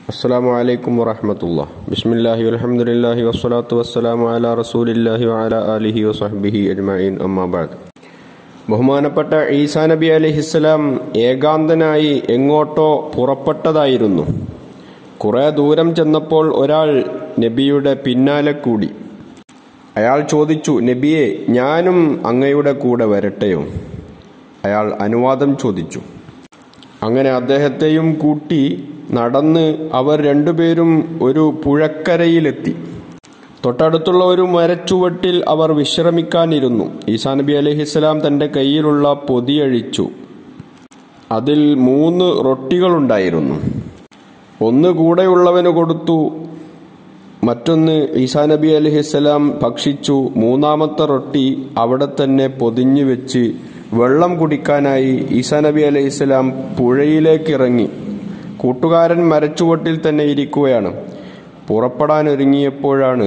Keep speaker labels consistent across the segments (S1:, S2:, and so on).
S1: السلام عليكم ورحمة الله بسم الله والحمد لله والصلاة والسلام على رسول الله وعلى آله وصحبه أجمعين أما بعد ബഹുമാനപ്പെട്ട ഈസാ നബി അലിഹിസ്സലാം ഏകാന്തനായി എങ്ങോട്ടോ പുറപ്പെട്ടതായിരുന്നു കുറെ ദൂരം ചെന്നപ്പോൾ ഒരാൾ നബിയുടെ പിന്നാലെ കൂടി അയാൾ ചോദിച്ചു നബിയെ ഞാനും അങ്ങയുടെ കൂടെ വരട്ടെയോ അയാൾ അനുവാദം ചോദിച്ചു അങ്ങനെ അദ്ദേഹത്തെയും കൂട്ടി നടന്ന് അവർ രണ്ടുപേരും ഒരു പുഴക്കരയിലെത്തി തൊട്ടടുത്തുള്ള ഒരു മരച്ചുവട്ടിൽ അവർ വിശ്രമിക്കാനിരുന്നു ഈസാ നബി അലഹിസ്സലാം തന്റെ കയ്യിലുള്ള പൊതിയഴിച്ചു അതിൽ മൂന്ന് റൊട്ടികളുണ്ടായിരുന്നു ഒന്ന് കൂടെയുള്ളവന് കൊടുത്തു മറ്റൊന്ന് ഈസാ നബി അലഹിസ്സലാം ഭക്ഷിച്ചു മൂന്നാമത്തെ റൊട്ടി അവിടെ തന്നെ പൊതിഞ്ഞു വെച്ച് വെള്ളം കുടിക്കാനായി ഈസാ നബി അലഹിസ്സലാം പുഴയിലേക്ക് ഇറങ്ങി കൂട്ടുകാരൻ മരച്ചുവട്ടിൽ തന്നെ ഇരിക്കുകയാണ് പുറപ്പെടാനൊരുങ്ങിയപ്പോഴാണ്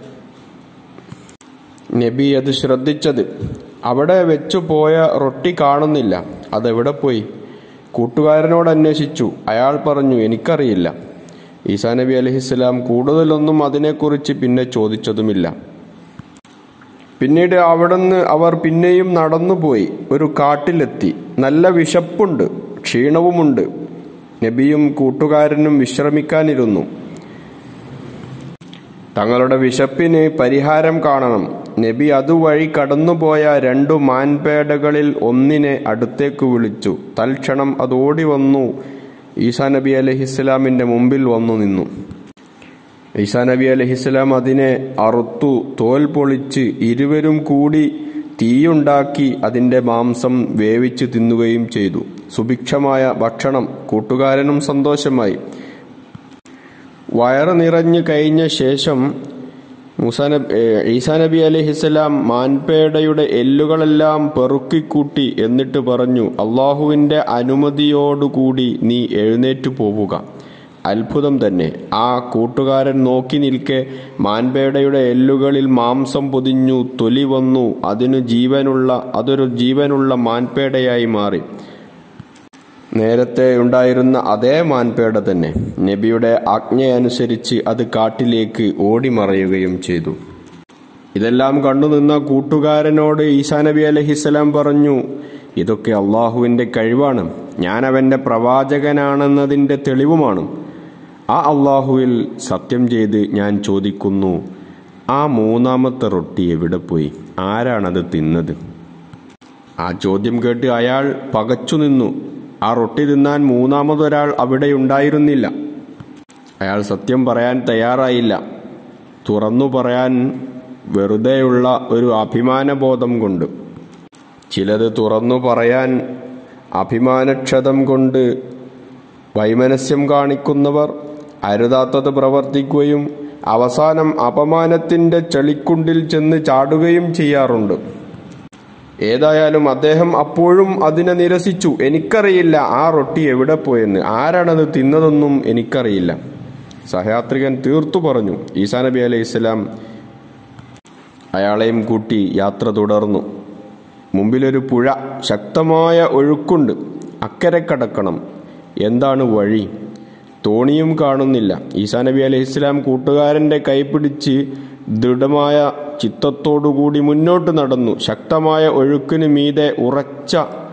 S1: നബി അത് ശ്രദ്ധിച്ചത് അവിടെ വെച്ചു പോയ റൊട്ടി കാണുന്നില്ല അതെവിടെ പോയി കൂട്ടുകാരനോട് അന്വേഷിച്ചു അയാൾ പറഞ്ഞു എനിക്കറിയില്ല ഈസാ നബി അലഹിസ്സലാം കൂടുതലൊന്നും അതിനെക്കുറിച്ച് പിന്നെ ചോദിച്ചതുമില്ല പിന്നീട് അവിടുന്ന് അവർ പിന്നെയും നടന്നുപോയി ഒരു കാട്ടിലെത്തി നല്ല വിശപ്പുണ്ട് ക്ഷീണവുമുണ്ട് നബിയും കൂട്ടുകാരനും വിശ്രമിക്കാനിരുന്നു തങ്ങളുടെ വിശപ്പിന് പരിഹാരം കാണണം നബി അതുവഴി കടന്നുപോയ രണ്ടു മാൻപേടകളിൽ ഒന്നിനെ അടുത്തേക്ക് വിളിച്ചു തൽക്ഷണം അത് ഓടി വന്നു ഈസാ നബി അലഹിസ്ലാമിന്റെ മുമ്പിൽ വന്നു നിന്നു ഈസാ നബി അലഹിസ്ലാം അതിനെ അറുത്തു തോൽ പൊളിച്ച് ഇരുവരും കൂടി തീയുണ്ടാക്കി അതിന്റെ മാംസം വേവിച്ച് തിന്നുകയും ചെയ്തു സുഭിക്ഷമായ ഭക്ഷണം കൂട്ടുകാരനും സന്തോഷമായി വയറ് നിറഞ്ഞു കഴിഞ്ഞ ശേഷം മുസാനബ് ഈസാ നബി അലഹിസ്സലാം മാൻപേടയുടെ എല്ലുകളെല്ലാം പെറുക്കിക്കൂട്ടി എന്നിട്ട് പറഞ്ഞു അള്ളാഹുവിന്റെ അനുമതിയോടുകൂടി നീ എഴുന്നേറ്റു പോവുക അത്ഭുതം തന്നെ ആ കൂട്ടുകാരൻ നോക്കി നിൽക്കെ മാൻപേടയുടെ എല്ലുകളിൽ മാംസം പൊതിഞ്ഞു തൊലി വന്നു അതിനു ജീവനുള്ള അതൊരു ജീവനുള്ള മാൻപേടയായി മാറി നേരത്തെ ഉണ്ടായിരുന്ന അതേ മാൻപേട തന്നെ നബിയുടെ ആജ്ഞയനുസരിച്ച് അത് കാട്ടിലേക്ക് ഓടിമറയുകയും ചെയ്തു ഇതെല്ലാം കണ്ടുനിന്ന കൂട്ടുകാരനോട് ഈസാ നബി അലഹിസ്സലാം പറഞ്ഞു ഇതൊക്കെ അള്ളാഹുവിന്റെ കഴിവാണ് ഞാൻ അവന്റെ പ്രവാചകനാണെന്നതിന്റെ തെളിവുമാണ് ആ അള്ളാഹുവിൽ സത്യം ചെയ്ത് ഞാൻ ചോദിക്കുന്നു ആ മൂന്നാമത്തെ റൊട്ടി എവിടെ പോയി ആരാണത് തിന്നത് ആ ചോദ്യം കേട്ട് അയാൾ പകച്ചു നിന്നു ആ റൊട്ടി തിന്നാൻ മൂന്നാമതൊരാൾ അവിടെ ഉണ്ടായിരുന്നില്ല അയാൾ സത്യം പറയാൻ തയ്യാറായില്ല തുറന്നു പറയാൻ വെറുതെയുള്ള ഒരു അഭിമാനബോധം കൊണ്ട് ചിലത് തുറന്നു പറയാൻ അഭിമാനക്ഷതം കൊണ്ട് വൈമനസ്യം കാണിക്കുന്നവർ അരുതാത്തത് പ്രവർത്തിക്കുകയും അവസാനം അപമാനത്തിന്റെ ചെളിക്കുണ്ടിൽ ചെന്ന് ചാടുകയും ചെയ്യാറുണ്ട് ഏതായാലും അദ്ദേഹം അപ്പോഴും അതിനെ നിരസിച്ചു എനിക്കറിയില്ല ആ റൊട്ടി എവിടെ പോയെന്ന് ആരാണത് തിന്നതെന്നും എനിക്കറിയില്ല സഹയാത്രികൻ തീർത്തു പറഞ്ഞു ഈസാ നബി അലൈഹി ഇസ്ലാം അയാളെയും കൂട്ടി യാത്ര തുടർന്നു മുമ്പിലൊരു പുഴ ശക്തമായ ഒഴുക്കുണ്ട് അക്കരെ കടക്കണം എന്താണ് വഴി തോണിയും കാണുന്നില്ല ഈസാ നബി അലൈഹി ഇസ്ലാം കൂട്ടുകാരന്റെ കൈപിടിച്ച് ദൃഢമായ ചിത്തത്തോടുകൂടി മുന്നോട്ട് നടന്നു ശക്തമായ ഒഴുക്കിന് മീതെ ഉറച്ച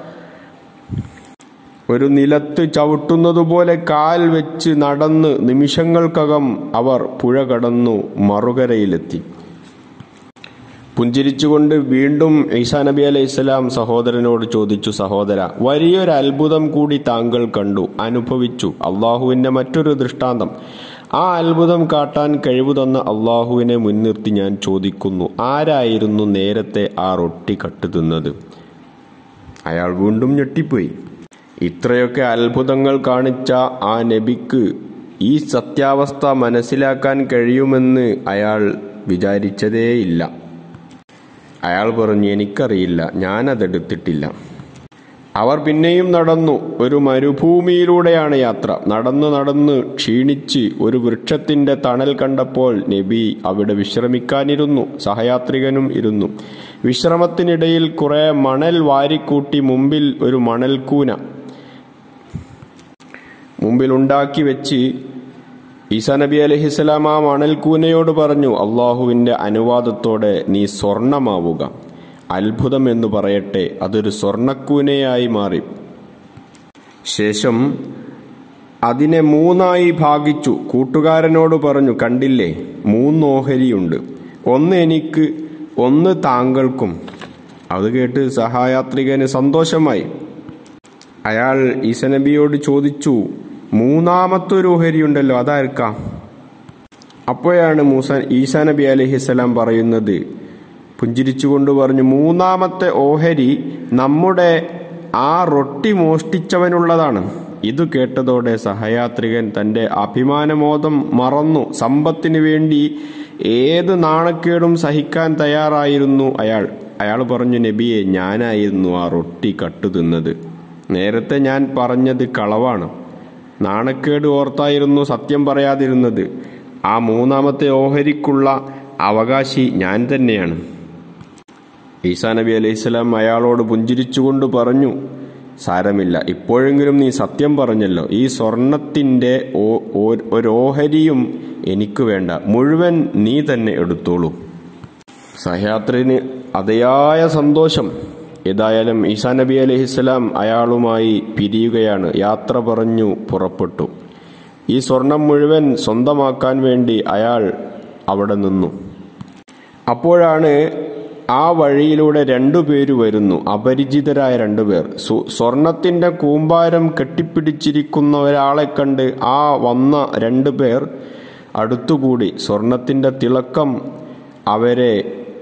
S1: ഒരു നിലത്ത് ചവിട്ടുന്നതുപോലെ കാൽ വെച്ച് നടന്ന് നിമിഷങ്ങൾക്കകം അവർ പുഴ കടന്നു മറുകരയിലെത്തി പുഞ്ചിരിച്ചുകൊണ്ട് വീണ്ടും ഈസാ നബി അലൈഹി സ്വലാം സഹോദരനോട് ചോദിച്ചു സഹോദര വലിയൊരു അത്ഭുതം കൂടി താങ്കൾ കണ്ടു അനുഭവിച്ചു അള്ളാഹുവിന്റെ മറ്റൊരു ദൃഷ്ടാന്തം ആ അത്ഭുതം കാട്ടാൻ കഴിവ് തന്ന അള്ളാഹുവിനെ മുൻനിർത്തി ഞാൻ ചോദിക്കുന്നു ആരായിരുന്നു നേരത്തെ ആ റൊട്ടി കട്ടു തിന്നത് അയാൾ വീണ്ടും ഞെട്ടിപ്പോയി ഇത്രയൊക്കെ അത്ഭുതങ്ങൾ കാണിച്ച ആ നബിക്ക് ഈ സത്യാവസ്ഥ മനസ്സിലാക്കാൻ കഴിയുമെന്ന് അയാൾ വിചാരിച്ചതേയില്ല അയാൾ പറഞ്ഞു എനിക്കറിയില്ല ഞാനതെടുത്തിട്ടില്ല അവർ പിന്നെയും നടന്നു ഒരു മരുഭൂമിയിലൂടെയാണ് യാത്ര നടന്നു നടന്ന് ക്ഷീണിച്ച് ഒരു വൃക്ഷത്തിന്റെ തണൽ കണ്ടപ്പോൾ നബി അവിടെ വിശ്രമിക്കാനിരുന്നു സഹയാത്രികനും ഇരുന്നു വിശ്രമത്തിനിടയിൽ കുറെ മണൽ വാരിക്കൂട്ടി മുമ്പിൽ ഒരു മണൽക്കൂന മുമ്പിൽ ഉണ്ടാക്കി വെച്ച് ഈസാ നബി അലഹിസ്സലാം ആ മണൽക്കൂനയോട് പറഞ്ഞു അള്ളാഹുവിന്റെ അനുവാദത്തോടെ നീ സ്വർണമാവുക അത്ഭുതം എന്ന് പറയട്ടെ അതൊരു സ്വർണക്കൂനയായി മാറി ശേഷം അതിനെ മൂന്നായി ഭാഗിച്ചു കൂട്ടുകാരനോട് പറഞ്ഞു കണ്ടില്ലേ മൂന്ന് ഓഹരിയുണ്ട് ഒന്ന് എനിക്ക് ഒന്ന് താങ്കൾക്കും അത് കേട്ട് സഹായാത്രികന് സന്തോഷമായി അയാൾ ഈസനബിയോട് ചോദിച്ചു മൂന്നാമത്തെ ഒരു ഓഹരിയുണ്ടല്ലോ അതാർക്കാം അപ്പോഴാണ് മൂസ ഈസാ നബി അലഹിസ്സലാം പറയുന്നത് പുഞ്ചിരിച്ചുകൊണ്ട് പറഞ്ഞു മൂന്നാമത്തെ ഓഹരി നമ്മുടെ ആ റൊട്ടി മോഷ്ടിച്ചവനുള്ളതാണ് ഇത് കേട്ടതോടെ സഹയാത്രികൻ തന്റെ അഭിമാനമോദം മറന്നു സമ്പത്തിനു വേണ്ടി ഏത് നാണക്കേടും സഹിക്കാൻ തയ്യാറായിരുന്നു അയാൾ അയാൾ പറഞ്ഞു നബിയെ ഞാനായിരുന്നു ആ റൊട്ടി കട്ടു തിന്നത് നേരത്തെ ഞാൻ പറഞ്ഞത് കളവാണ് നാണക്കേട് ഓർത്തായിരുന്നു സത്യം പറയാതിരുന്നത് ആ മൂന്നാമത്തെ ഓഹരിക്കുള്ള അവകാശി ഞാൻ തന്നെയാണ് ഈസാ നബി അലൈഹിസ്സലാം അയാളോട് പുഞ്ചിരിച്ചുകൊണ്ട് പറഞ്ഞു സാരമില്ല ഇപ്പോഴെങ്കിലും നീ സത്യം പറഞ്ഞല്ലോ ഈ സ്വർണത്തിന്റെ ഓ- ഓ- ഒരു ഓഹരിയും എനിക്ക് വേണ്ട മുഴുവൻ നീ തന്നെ എടുത്തോളൂ സഹയാത്രിന് അതയായ സന്തോഷം ഏതായാലും ഈസാ നബി അലഹിസ്സലാം അയാളുമായി പിരിയുകയാണ് യാത്ര പറഞ്ഞു പുറപ്പെട്ടു ഈ സ്വർണം മുഴുവൻ സ്വന്തമാക്കാൻ വേണ്ടി അയാൾ അവിടെ നിന്നു അപ്പോഴാണ് ആ വഴിയിലൂടെ രണ്ടുപേര് വരുന്നു അപരിചിതരായ രണ്ടുപേർ സു- സ്വർണത്തിന്റെ കൂമ്പാരം കെട്ടിപ്പിടിച്ചിരിക്കുന്ന ഒരാളെ കണ്ട് ആ വന്ന രണ്ടുപേർ അടുത്തുകൂടി സ്വർണത്തിന്റെ തിളക്കം അവരെ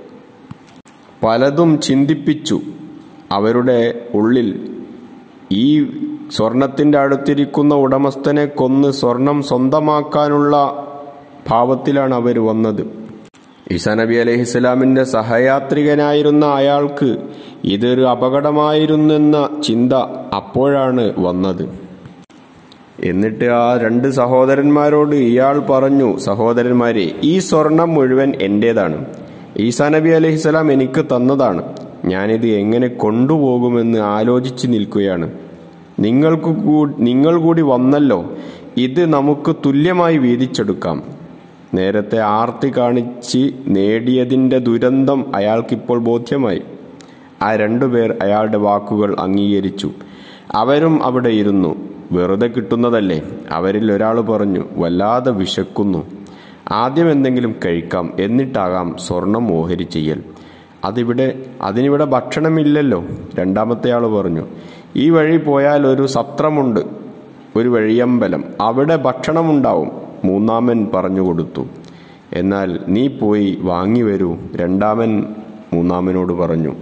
S1: പലതും ചിന്തിപ്പിച്ചു അവരുടെ ഉള്ളിൽ ഈ സ്വർണത്തിന്റെ അടുത്തിരിക്കുന്ന ഉടമസ്ഥനെ കൊന്ന് സ്വർണം സ്വന്തമാക്കാനുള്ള ഭാവത്തിലാണ് അവർ വന്നത് ഈസാ നബി അലഹിസ്സലാമിന്റെ സഹയാത്രികനായിരുന്ന അയാൾക്ക് ഇതൊരു അപകടമായിരുന്നെന്ന ചിന്ത അപ്പോഴാണ് വന്നത് എന്നിട്ട് ആ രണ്ട് സഹോദരന്മാരോട് ഇയാൾ പറഞ്ഞു സഹോദരന്മാരെ ഈ സ്വർണം മുഴുവൻ എന്റേതാണ് ഈസാ നബി അലഹിസ്സലാം എനിക്ക് തന്നതാണ് ഞാനിത് എങ്ങനെ കൊണ്ടുപോകുമെന്ന് ആലോചിച്ച് നിൽക്കുകയാണ് നിങ്ങൾക്ക് കൂ- നിങ്ങൾ കൂടി വന്നല്ലോ ഇത് നമുക്ക് തുല്യമായി വീതിച്ചെടുക്കാം നേരത്തെ ആർത്തി കാണിച്ച് നേടിയതിന്റെ ദുരന്തം അയാൾക്കിപ്പോൾ ബോധ്യമായി ആ രണ്ടുപേർ അയാളുടെ വാക്കുകൾ അംഗീകരിച്ചു അവരും അവിടെ ഇരുന്നു വെറുതെ കിട്ടുന്നതല്ലേ അവരിൽ ഒരാൾ പറഞ്ഞു വല്ലാതെ വിശക്കുന്നു ആദ്യം എന്തെങ്കിലും കഴിക്കാം എന്നിട്ടാകാം സ്വർണം ഓഹരി ചെയ്യൽ അതിവിടെ അതിനിവിടെ ഭക്ഷണമില്ലല്ലോ രണ്ടാമത്തെ ആൾ പറഞ്ഞു ഈ വഴി പോയാൽ ഒരു സത്രമുണ്ട് ഒരു വഴിയമ്പലം അവിടെ ഭക്ഷണമുണ്ടാവും മൂന്നാമൻ പറഞ്ഞു കൊടുത്തു എന്നാൽ നീ പോയി വാങ്ങി വരൂ രണ്ടാമൻ മൂന്നാമനോട് പറഞ്ഞു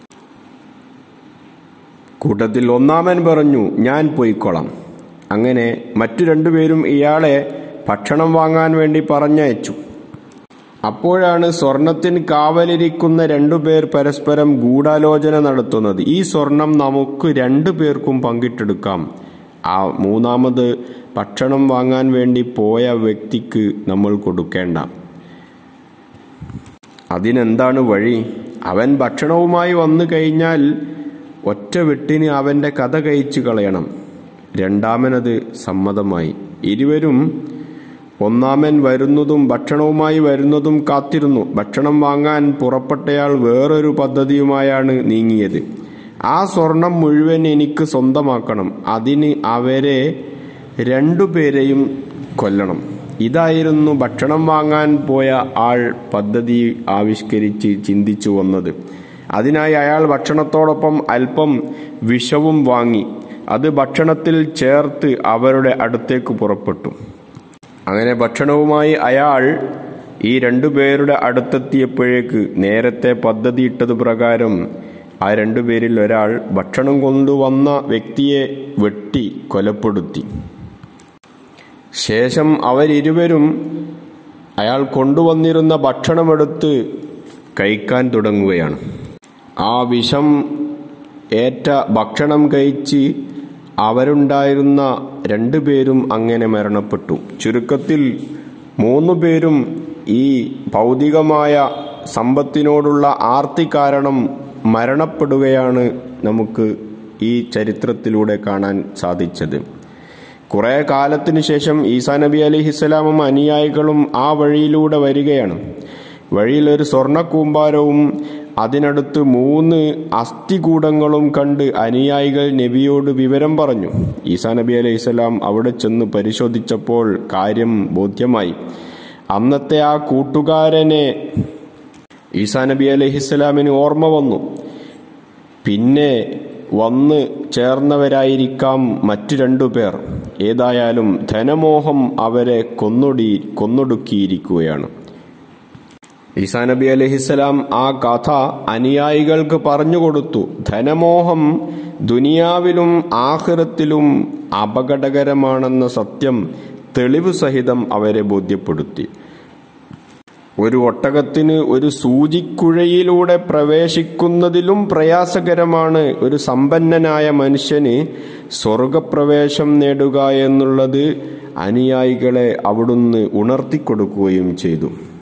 S1: കൂട്ടത്തിൽ ഒന്നാമൻ പറഞ്ഞു ഞാൻ പോയിക്കൊള്ളാം അങ്ങനെ മറ്റു രണ്ടുപേരും ഇയാളെ ഭക്ഷണം വാങ്ങാൻ വേണ്ടി പറഞ്ഞയച്ചു അപ്പോഴാണ് സ്വർണത്തിന് കാവലിരിക്കുന്ന രണ്ടുപേർ പരസ്പരം ഗൂഢാലോചന നടത്തുന്നത് ഈ സ്വർണം നമുക്ക് രണ്ടു പേർക്കും പങ്കിട്ടെടുക്കാം ആ മൂന്നാമത് ഭക്ഷണം വാങ്ങാൻ വേണ്ടി പോയ വ്യക്തിക്ക് നമ്മൾ കൊടുക്കേണ്ട അതിനെന്താണ് വഴി അവൻ ഭക്ഷണവുമായി വന്നു കഴിഞ്ഞാൽ ഒറ്റ വെട്ടിന് അവന്റെ കഥ കഴിച്ചു കളയണം രണ്ടാമനത് സമ്മതമായി ഇരുവരും ഒന്നാമൻ വരുന്നതും ഭക്ഷണവുമായി വരുന്നതും കാത്തിരുന്നു ഭക്ഷണം വാങ്ങാൻ പുറപ്പെട്ടയാൾ വേറൊരു പദ്ധതിയുമായാണ് നീങ്ങിയത് ആ സ്വർണം മുഴുവൻ എനിക്ക് സ്വന്തമാക്കണം അതിന് അവരെ രണ്ടുപേരെയും കൊല്ലണം ഇതായിരുന്നു ഭക്ഷണം വാങ്ങാൻ പോയ ആൾ പദ്ധതി ആവിഷ്കരിച്ച് ചിന്തിച്ചു വന്നത് അതിനായി അയാൾ ഭക്ഷണത്തോടൊപ്പം അല്പം വിഷവും വാങ്ങി അത് ഭക്ഷണത്തിൽ ചേർത്ത് അവരുടെ അടുത്തേക്ക് പുറപ്പെട്ടു അങ്ങനെ ഭക്ഷണവുമായി അയാൾ ഈ രണ്ടുപേരുടെ അടുത്തെത്തിയപ്പോഴേക്ക് നേരത്തെ പദ്ധതിയിട്ടത് പ്രകാരം ആ രണ്ടുപേരിൽ ഒരാൾ ഭക്ഷണം കൊണ്ടുവന്ന വ്യക്തിയെ വെട്ടി കൊലപ്പെടുത്തി ശേഷം അവരിരുവരും അയാൾ കൊണ്ടുവന്നിരുന്ന ഭക്ഷണമെടുത്ത് കഴിക്കാൻ തുടങ്ങുകയാണ് ആ വിഷം ഏറ്റ ഭക്ഷണം കഴിച്ച് അവരുണ്ടായിരുന്ന രണ്ടുപേരും അങ്ങനെ മരണപ്പെട്ടു ചുരുക്കത്തിൽ മൂന്നു പേരും ഈ ഭൗതികമായ സമ്പത്തിനോടുള്ള ആർത്തി കാരണം മരണപ്പെടുകയാണ് നമുക്ക് ഈ ചരിത്രത്തിലൂടെ കാണാൻ സാധിച്ചത് കുറെ കാലത്തിനു ശേഷം ഈസാ നബി അലിഹിസ്സലാമും അനുയായികളും ആ വഴിയിലൂടെ വരികയാണ് വഴിയിൽ ഒരു സ്വർണ്ണക്കൂമ്പാരവും അതിനടുത്ത് മൂന്ന് അസ്ഥികൂടങ്ങളും കണ്ട് അനുയായികൾ നബിയോട് വിവരം പറഞ്ഞു ഈസാ നബി അലൈഹിസ്സലാം അവിടെ ചെന്ന് പരിശോധിച്ചപ്പോൾ കാര്യം ബോധ്യമായി അന്നത്തെ ആ കൂട്ടുകാരനെ ഈസാ നബി അലൈഹിസ്സലാമിന് ഓർമ്മ വന്നു പിന്നെ വന്ന് ചേർന്നവരായിരിക്കാം മറ്റു രണ്ടു പേർ ഏതായാലും ധനമോഹം അവരെ കൊന്നൊടി കൊന്നൊടുക്കിയിരിക്കുകയാണ് ഈസാ നബി അലഹിസ്സലാം ആ കഥ അനുയായികൾക്ക് പറഞ്ഞുകൊടുത്തു ധനമോഹം ദുനിയാവിലും ആഹ്റത്തിലും അപകടകരമാണെന്ന സത്യം തെളിവ് സഹിതം അവരെ ബോധ്യപ്പെടുത്തി ഒരു ഒട്ടകത്തിന് ഒരു സൂചിക്കുഴയിലൂടെ പ്രവേശിക്കുന്നതിലും പ്രയാസകരമാണ് ഒരു സമ്പന്നനായ മനുഷ്യന് സ്വർഗപ്രവേശം നേടുക എന്നുള്ളത് അനുയായികളെ അവിടുന്ന് ഉണർത്തിക്കൊടുക്കുകയും ചെയ്തു